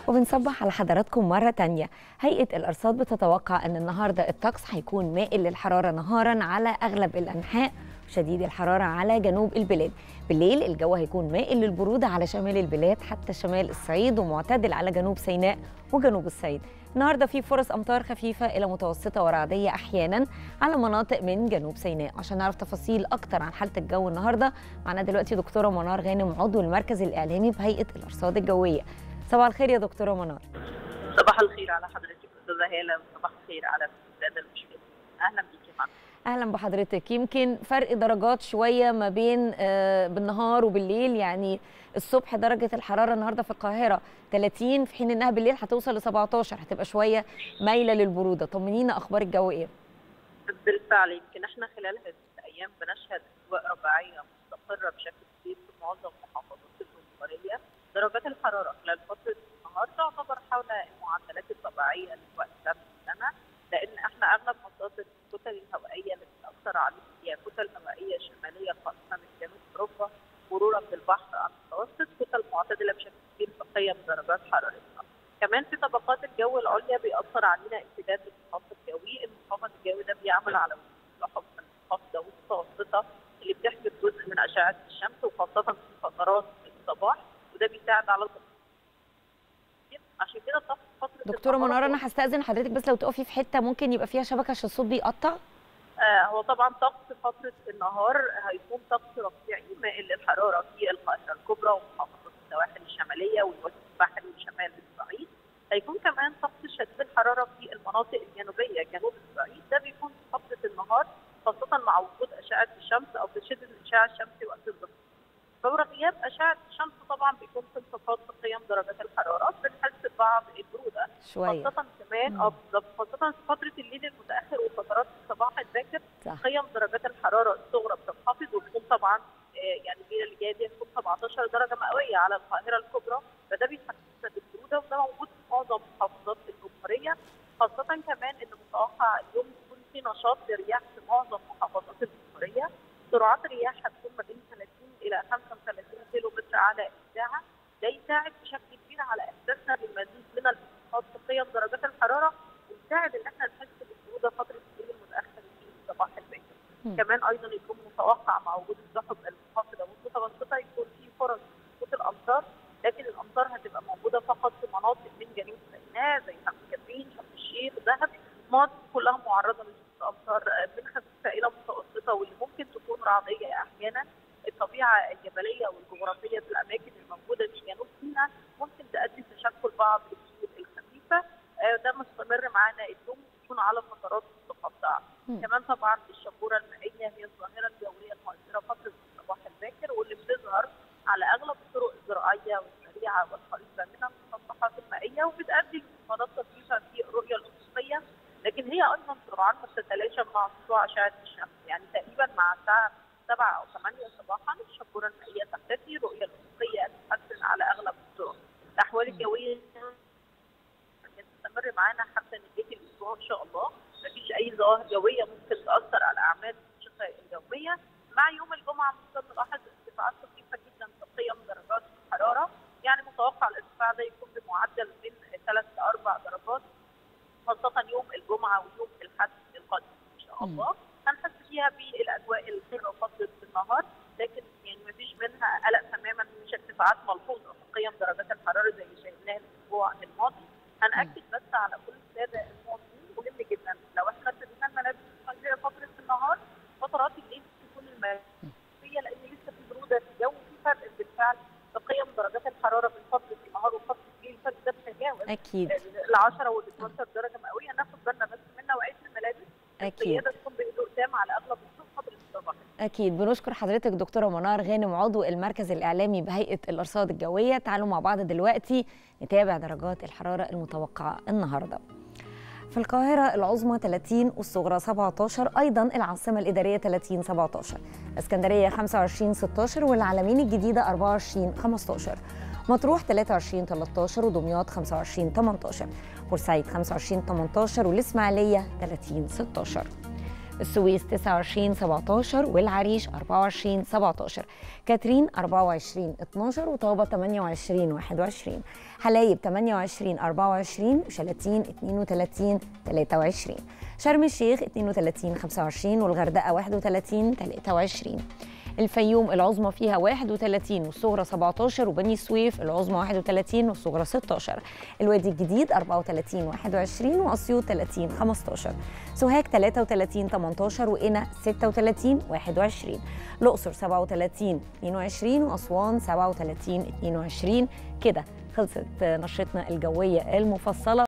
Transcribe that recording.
وبنصبح على حضراتكم مرة تانية هيئة الأرصاد بتتوقع أن النهاردة الطقس هيكون مائل للحرارة نهارا على أغلب الأنحاء شديد الحرارة على جنوب البلاد بالليل الجو هيكون مائل للبرودة على شمال البلاد حتى شمال الصعيد ومعتدل على جنوب سيناء وجنوب الصعيد النهارده في فرص امطار خفيفه الى متوسطه ورعديه احيانا على مناطق من جنوب سيناء عشان نعرف تفاصيل اكتر عن حاله الجو النهارده معانا دلوقتي دكتوره منار غانم عضو المركز الاعلامي بهيئه الارصاد الجويه صباح الخير يا دكتوره منار صباح الخير على حضرتك استاذه هاله وصباح الخير على الساده المشاهدين اهلا بيكي معنا اهلا بحضرتك يمكن فرق درجات شويه ما بين آه بالنهار وبالليل يعني الصبح درجه الحراره النهارده في القاهره 30 في حين انها بالليل هتوصل ل 17 هتبقى شويه مايله للبروده طمنينا اخبار الجو ايه بالفعل يمكن احنا خلال هذه الايام بنشهد اجواء ربيعيه مستقره بشكل كبير في معظم محافظات الجمهوريه درجات الحراره خلال فتره النهار تعتبر حول المعدلات الطبيعيه للوقت ده من السنه لان احنا اغلب مصادر الكتل الهوائيه اللي بتاثر علينا هي كتل هوائيه شماليه خاصه من جنوب اوروبا مرورا بالبحر المتوسط كتل معتدله بشكل كبير في قيم درجات حرارتها. كمان في طبقات الجو العليا بيأثر علينا امتداد المنخفض الجوي، المنخفض الجوي ده بيعمل على سحب منخفضه متوسطه اللي بتحجب جزء من اشعه الشمس وخاصه في فترات الصباح وده بيساعد على عشان كده فتره دكتوره منار انا هستاذن حضرتك بس لو تقفي في حته ممكن يبقى فيها شبكه عشان الصوت بيقطع آه هو طبعا طقس فتره النهار هيكون طقس ربيعي مائل للحراره في القاهره الكبرى ومحافظات السواحل الشماليه والوجه البحري وشمال الصعيد هيكون كمان طقس شديد الحراره في المناطق الجنوبيه جنوب الصعيد ده بيكون في فتره النهار خاصه مع وجود اشعه الشمس او تشدد الاشعه الشمسي وقت الظهر فور غياب اشعه الشمس طبعا بيكون في انخفاض في قيم درجات الحراره بنحس ببعض البروده شويه خاصه كمان اه بالظبط خاصه في فتره الليل المتاخر وفترات الصباح الباكر قيم درجات الحراره الصغرى بتنخفض وتكون طبعا آه يعني الليله اللي جايه دي هتكون 17 درجه مئويه على القاهره الكبرى فده بيحسسنا بالبروده وده موجود في معظم محافظات الجمهوريه خاصه كمان ان متوقع اليوم يكون في نشاط لرياح في معظم محافظات الجمهوريه سرعات الرياح هتكون ما بين 30 الى 35 كيلو متر على الساعه ده يساعد بشكل كبير على احساسنا بالمزيد من الانخفاض في قيم درجات الحراره ويساعد ان احنا نحس بالبروده فتره الليل المتاخر في الصباح الباكر. كمان ايضا يكون متوقع مع وجود السحب المنخفضه والمتوسطه يكون في فرص سقوط الامطار لكن الامطار هتبقى موجوده فقط في مناطق من جنوب سيناء زي سانت كاترين شرم الشيخ دهب مناطق كلها معرضه لسقوط امطار من خفيفه الى متوسطه واللي ممكن تكون رعديه احيانا الطبيعه الجبليه والجغرافيه في الاماكن الموجوده في جنوب سيناء ممكن تؤدي تشكل بعض السيول الخفيفه ده مستمر معانا اليوم تكون على فترات متقطعه كمان طبعا الشبوره المائيه هي الظاهره الجويه المؤثره فتره الصباح الباكر واللي بتظهر على اغلب الطرق الزراعيه والسريعه والقريبه من المسطحات المائيه وبتؤدي لانخفاضات خفيفه في الرؤيه الافقيه لكن هي ايضا سرعان ما بتتلاشى مع سطوع اشعه الشمس يعني تقريبا مع الساعه 7 او 8 صباحا الشبوره المائيه تختفي الرؤيه الافقيه تتحسن على اغلب الطرق الاحوال الجويه تستمر معانا حتى نهايه الاسبوع ان شاء الله مفيش اي ظواهر جويه ممكن تاثر على اعمال الانشطه الجويه مع يوم الجمعه ممكن نلاحظ ارتفاعات خفيفه جدا في قيم درجات الحراره يعني متوقع الارتفاع ده يكون بمعدل من 3 ل 4 درجات خاصه يوم الجمعه ويوم الاحد القادم ان شاء الله هنحس فيها بالاجواء الحلوه فتره النهار لكن يعني ما فيش منها قلق تماما مش ارتفاعات ملحوظه في قيم درجات الحراره زي اللي شاهدناها الاسبوع الماضي هنأكد بس على كل الساده المواطنين مهم جدا لو احنا ابتدينا الملابس الصيفيه فتره النهار فترات الليل تكون الملابسيه لان لسه في بروده في الجو في فرق بالفعل في قيم درجات الحراره بين فتره النهار وفتره الليل الفرق ده بتتجاوز اكيد ال 10 وال 12 درجه مئويه ناخد بالنا بس من نوعيه الملابس اكيد تكون بهدوء تام على اغلب الطرق قبل الصباح اكيد بنشكر حضرتك دكتوره منار غانم عضو المركز الاعلامي بهيئه الارصاد الجويه تعالوا مع بعض دلوقتي نتابع درجات الحراره المتوقعه النهارده في القاهرة العظمى 30 والصغرى 17 أيضا العاصمة الإدارية 30 17 اسكندرية 25 16 والعلمين الجديدة 24 15 مطروح 23 13 ودمياط 25 18 بورسعيد 25 18 والإسماعيلية 30 16 السويس 29 17 والعريش 24 17 كاترين 24 12 وطابة 28 21 حلايب 28 24 وشلاتين 32 23 شرم الشيخ 32 25 والغردقة 31 23 الفيوم العظمى فيها 31 والصغرى 17 وبني سويف العظمى 31 والصغرى 16 الوادي الجديد 34 21 واسيوط 30 15 سوهاج 33 18 وقنا 36 21 الاقصر 37 22 واسوان 37 22 كده خلصت نشرتنا الجويه المفصله